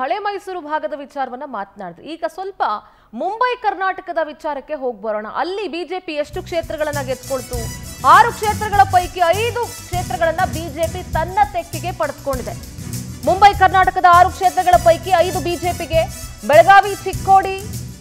ಹಳೆ ಮೈಸೂರು ಭಾಗದ ವಿಚಾರವನ್ನ ಮಾತನಾಡಿದ್ರು ಈಗ ಸ್ವಲ್ಪ ಮುಂಬೈ ಕರ್ನಾಟಕದ ವಿಚಾರಕ್ಕೆ ಹೋಗಿ ಬರೋಣ ಅಲ್ಲಿ ಬಿಜೆಪಿ ಎಷ್ಟು ಕ್ಷೇತ್ರಗಳನ್ನ ಗೆದ್ಕೊಳ್ತು ಆರು ಕ್ಷೇತ್ರಗಳ ಪೈಕಿ ಐದು ಕ್ಷೇತ್ರಗಳನ್ನ ಬಿಜೆಪಿ ತನ್ನ ತೆಕ್ಕಿಗೆ ಪಡೆದುಕೊಂಡಿದೆ ಮುಂಬೈ ಕರ್ನಾಟಕದ ಆರು ಕ್ಷೇತ್ರಗಳ ಪೈಕಿ ಐದು ಬಿಜೆಪಿಗೆ ಬೆಳಗಾವಿ ಚಿಕ್ಕೋಡಿ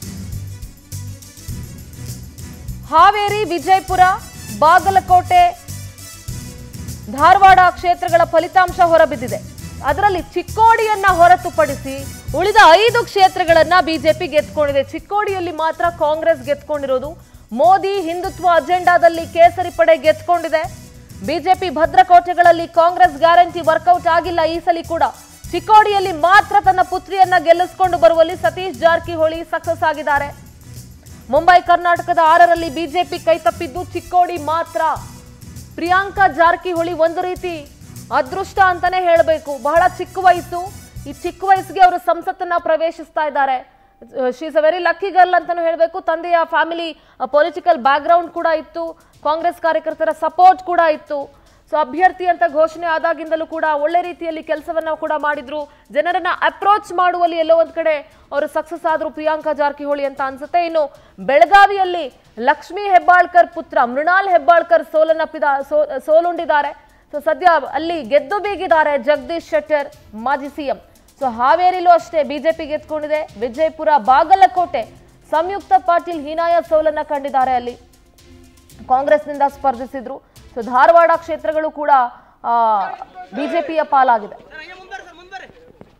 ಹಾವೇರಿ ವಿಜಯಪುರ ಬಾಗಲಕೋಟೆ ಧಾರವಾಡ ಕ್ಷೇತ್ರಗಳ ಫಲಿತಾಂಶ ಹೊರಬಿದ್ದಿದೆ ಅದರಲ್ಲಿ ಚಿಕ್ಕೋಡಿಯನ್ನ ಹೊರತುಪಡಿಸಿ ಉಳಿದ ಐದು ಕ್ಷೇತ್ರಗಳನ್ನ ಬಿಜೆಪಿ ಗೆದ್ಕೊಂಡಿದೆ ಚಿಕ್ಕೋಡಿಯಲ್ಲಿ ಮಾತ್ರ ಕಾಂಗ್ರೆಸ್ ಗೆದ್ಕೊಂಡಿರೋದು ಮೋದಿ ಹಿಂದುತ್ವ ಅಜೆಂಡಾದಲ್ಲಿ ಕೇಸರಿ ಪಡೆ ಗೆದ್ಕೊಂಡಿದೆ ಬಿಜೆಪಿ ಭದ್ರಕೋಟೆಗಳಲ್ಲಿ ಕಾಂಗ್ರೆಸ್ ಗ್ಯಾರಂಟಿ ವರ್ಕೌಟ್ ಆಗಿಲ್ಲ ಈ ಸಲ ಕೂಡ ಚಿಕ್ಕೋಡಿಯಲ್ಲಿ ಮಾತ್ರ ತನ್ನ ಪುತ್ರಿಯನ್ನ ಗೆಲ್ಲಿಸಿಕೊಂಡು ಬರುವಲ್ಲಿ ಸತೀಶ್ ಜಾರಕಿಹೊಳಿ ಸಕ್ಸಸ್ ಆಗಿದ್ದಾರೆ ಮುಂಬೈ ಕರ್ನಾಟಕದ ಆರರಲ್ಲಿ ಬಿಜೆಪಿ ಕೈತಪ್ಪಿದ್ದು ಚಿಕ್ಕೋಡಿ ಮಾತ್ರ ಪ್ರಿಯಾಂಕಾ ಜಾರಕಿಹೊಳಿ ಒಂದು ರೀತಿ ಅದೃಷ್ಟ ಅಂತಾನೆ ಹೇಳಬೇಕು ಬಹಳ ಚಿಕ್ಕ ವಯಸ್ಸು ಈ ಚಿಕ್ಕ ವಯಸ್ಸಿಗೆ ಅವರು ಸಂಸತ್ತನ್ನ ಪ್ರವೇಶಿಸ್ತಾ ಇದ್ದಾರೆ she's a very lucky girl ಅಂತಾನು ಹೇಳಬೇಕು ತಂದೆಯ ಫ್ಯಾಮಿಲಿ ಪೊಲಿಟಿಕಲ್ ಬ್ಯಾಕ್ಗ್ರೌಂಡ್ ಕೂಡ ಇತ್ತು ಕಾಂಗ್ರೆಸ್ ಕಾರ್ಯಕರ್ತರ ಸಪೋರ್ಟ್ ಕೂಡ ಇತ್ತು ಸೊ ಅಭ್ಯರ್ಥಿ ಅಂತ ಘೋಷಣೆ ಆದಾಗಿಂದಲೂ ಕೂಡ ಒಳ್ಳೆ ರೀತಿಯಲ್ಲಿ ಕೆಲಸವನ್ನ ಕೂಡ ಮಾಡಿದ್ರು ಜನರನ್ನ ಅಪ್ರೋಚ್ ಮಾಡುವಲ್ಲಿ ಎಲ್ಲೋ ಒಂದ್ ಕಡೆ ಅವರು ಸಕ್ಸಸ್ ಆದ್ರು ಪ್ರಿಯಾಂಕಾ ಜಾರಕಿಹೊಳಿ ಅಂತ ಅನ್ಸುತ್ತೆ ಇನ್ನು ಬೆಳಗಾವಿಯಲ್ಲಿ ಲಕ್ಷ್ಮೀ ಹೆಬ್ಬಾಳ್ಕರ್ ಪುತ್ರ ಮೃಣಾಲ್ ಹೆಬ್ಬಾಳ್ಕರ್ ಸೋಲನ್ನಪ್ಪಿದ ಸೋ- ಸೋಲುಂಡಿದ್ದಾರೆ ಸೊ ಸದ್ಯ ಅಲ್ಲಿ ಗೆದ್ದು ಬೀಗಿದ್ದಾರೆ ಜಗದೀಶ್ ಶೆಟ್ಟರ್ ಮಾಜಿ ಸಿಎಂ ಸೊ ಹಾವೇರಿಲೂ ಅಷ್ಟೇ ಬಿಜೆಪಿ ಗೆದ್ಕೊಂಡಿದೆ ವಿಜಯಪುರ ಬಾಗಲಕೋಟೆ ಸಂಯುಕ್ತ ಪಾಟೀಲ್ ಹೀನಾಯ ಸೋಲನ್ನ ಕಂಡಿದ್ದಾರೆ ಅಲ್ಲಿ ಕಾಂಗ್ರೆಸ್ನಿಂದ ಸ್ಪರ್ಧಿಸಿದ್ರು ಸೊ ಧಾರವಾಡ ಕ್ಷೇತ್ರಗಳು ಕೂಡ ಬಿಜೆಪಿಯ ಪಾಲಾಗಿದೆ ಸರ್ ಹಂಗೆ ಮುಂದ್ಬರ್ರಿ ಸರ್ ಮುಂದ್ಬರ್ರಿ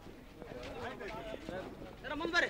ಸರ್ ಮುಂದ್ಬರ್ರಿ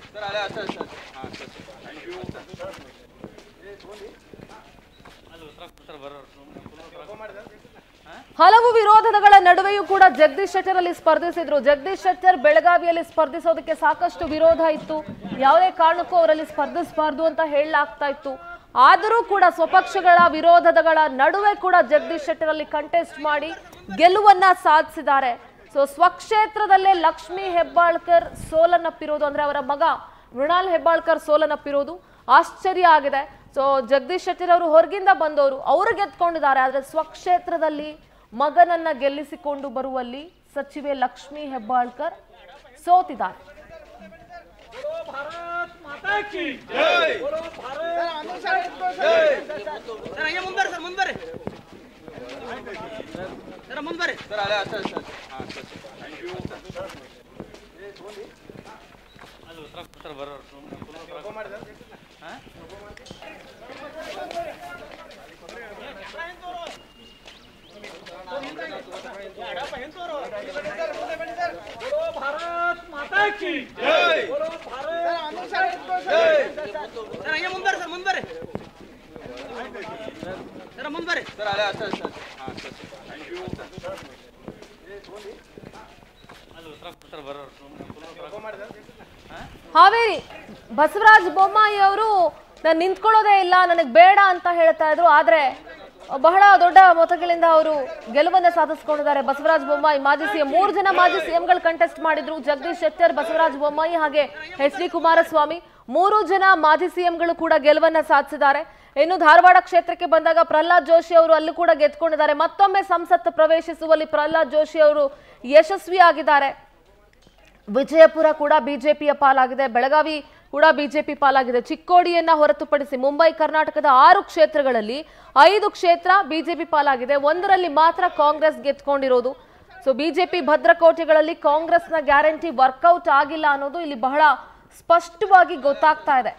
ಹಲವು ವಿರೋಧಗಳ ನಡುವೆಯೂ ಕೂಡ ಜಗದೀಶ್ ಶೆಟ್ಟರ್ ಅಲ್ಲಿ ಸ್ಪರ್ಧಿಸಿದ್ರು ಜಗದೀಶ್ ಶೆಟ್ಟರ್ ಬೆಳಗಾವಿಯಲ್ಲಿ ಸ್ಪರ್ಧಿಸೋದಕ್ಕೆ ಸಾಕಷ್ಟು ವಿರೋಧ ಇತ್ತು ಯಾವುದೇ ಕಾರಣಕ್ಕೂ ಅವರಲ್ಲಿ ಸ್ಪರ್ಧಿಸಬಾರ್ದು ಅಂತ ಹೇಳಲಾಗ್ತಾ ಇತ್ತು ಆದರೂ ಕೂಡ ಸ್ವಪಕ್ಷಗಳ ವಿರೋಧಗಳ ನಡುವೆ ಕೂಡ ಜಗದೀಶ್ ಶೆಟ್ಟರ್ ಅಲ್ಲಿ ಕಂಟೆಸ್ಟ್ ಮಾಡಿ ಗೆಲುವನ್ನ ಸಾಧಿಸಿದ್ದಾರೆ ಸೊ ಸ್ವಕ್ಷೇತ್ರದಲ್ಲೇ ಲಕ್ಷ್ಮೀ ಹೆಬ್ಬಾಳ್ಕರ್ ಸೋಲನ್ನಪ್ಪಿರೋದು ಅಂದ್ರೆ ಅವರ ಮಗ ಮೃಣಾಲ್ ಹೆಬ್ಬಾಳ್ಕರ್ ಸೋಲನ್ನಪ್ಪಿರೋದು ಆಶ್ಚರ್ಯ ಆಗಿದೆ ಸೊ ಜಗದೀಶ್ ಶೆಟ್ಟರ್ ಅವರು ಹೊರಗಿಂದ ಬಂದವರು ಅವರು ಗೆದ್ಕೊಂಡಿದ್ದಾರೆ ಆದ್ರೆ ಸ್ವಕ್ಷೇತ್ರದಲ್ಲಿ ಮಗನನ್ನ ಗೆಲ್ಲಿಸಿಕೊಂಡು ಬರುವಲ್ಲಿ ಸಚಿವೆ ಲಕ್ಷ್ಮೀ ಹೆಬ್ಬಾಳ್ಕರ್ ಸೋತಿದ್ದಾರೆ ಸರ್ ಹಂಗೆ ಮುಂದ್ಬರ್ರಿ ಸರ್ ಮುಂದ್ಬರ್ರಿ ಸರ್ ಮುಂದ್ಬರ್ರಿ ಸರ್ ಹಂಗೆ ಮುಂದ್ಬರ್ರಿ ಸರ್ ಮುಂದ್ಬರ್ರಿ ಸರ್ ಮುಂದ್ಬರ್ರಿ ಹಾವೇರಿ ಬಸವರಾಜ ಬೊಮ್ಮಾಯಿ ಅವರು ನಾನು ನಿಂತ್ಕೊಳ್ಳೋದೇ ಇಲ್ಲ ನನಗೆ ಬೇಡ ಅಂತ ಹೇಳ್ತಾ ಇದ್ರು ಆದ್ರೆ ಬಹಳ ದೊಡ್ಡ ಮೊತ್ತಗಳಿಂದ ಅವರು ಗೆಲುವನ್ನ ಸಾಧಿಸಿಕೊಂಡಿದ್ದಾರೆ ಬಸವರಾಜ ಬೊಮ್ಮಾಯಿ ಮಾಜಿ ಸಿಎಂ ಮೂರು ಜನ ಮಾಜಿ ಸಿಎಂಗಳು ಕಂಟೆಸ್ಟ್ ಮಾಡಿದ್ರು ಜಗದೀಶ್ ಶೆಟ್ಟರ್ ಬಸವರಾಜ ಬೊಮ್ಮಾಯಿ ಹಾಗೆ ಎಚ್ ಡಿ ಕುಮಾರಸ್ವಾಮಿ ಮೂರು ಜನ ಮಾಜಿ ಸಿಎಂಗಳು ಕೂಡ ಗೆಲುವನ್ನ ಸಾಧಿಸಿದ್ದಾರೆ ಇನ್ನು ಧಾರವಾಡ ಕ್ಷೇತ್ರಕ್ಕೆ ಬಂದಾಗ ಪ್ರಹ್ಲಾದ್ ಜೋಶಿ ಅವರು ಅಲ್ಲೂ ಕೂಡ ಗೆದ್ಕೊಂಡಿದ್ದಾರೆ ಮತ್ತೊಮ್ಮೆ ಸಂಸತ್ ಪ್ರವೇಶಿಸುವಲ್ಲಿ ಪ್ರಹ್ಲಾದ್ ಜೋಶಿ ಅವರು ಯಶಸ್ವಿಯಾಗಿದ್ದಾರೆ ವಿಜಯಪುರ ಕೂಡ ಬಿಜೆಪಿಯ ಪಾಲಾಗಿದೆ ಬೆಳಗಾವಿ ಕೂಡ ಬಿಜೆಪಿ ಪಾಲಾಗಿದೆ ಚಿಕ್ಕೋಡಿಯನ್ನ ಹೊರತುಪಡಿಸಿ ಮುಂಬೈ ಕರ್ನಾಟಕದ ಆರು ಕ್ಷೇತ್ರಗಳಲ್ಲಿ ಐದು ಕ್ಷೇತ್ರ ಬಿಜೆಪಿ ಪಾಲಾಗಿದೆ ಒಂದರಲ್ಲಿ ಮಾತ್ರ ಕಾಂಗ್ರೆಸ್ ಗೆದ್ಕೊಂಡಿರೋದು ಸೊ ಬಿಜೆಪಿ ಭದ್ರಕೋಟೆಗಳಲ್ಲಿ ಕಾಂಗ್ರೆಸ್ನ ಗ್ಯಾರಂಟಿ ವರ್ಕೌಟ್ ಆಗಿಲ್ಲ ಅನ್ನೋದು ಇಲ್ಲಿ ಬಹಳ ಸ್ಪಷ್ಟವಾಗಿ ಗೊತ್ತಾಗ್ತಾ ಇದೆ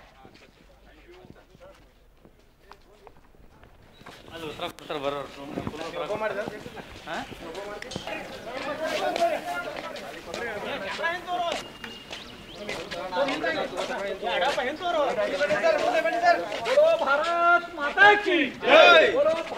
ಸರ್ ಹಂಗೆ ಮುಂದ್ಬರ್ರಿ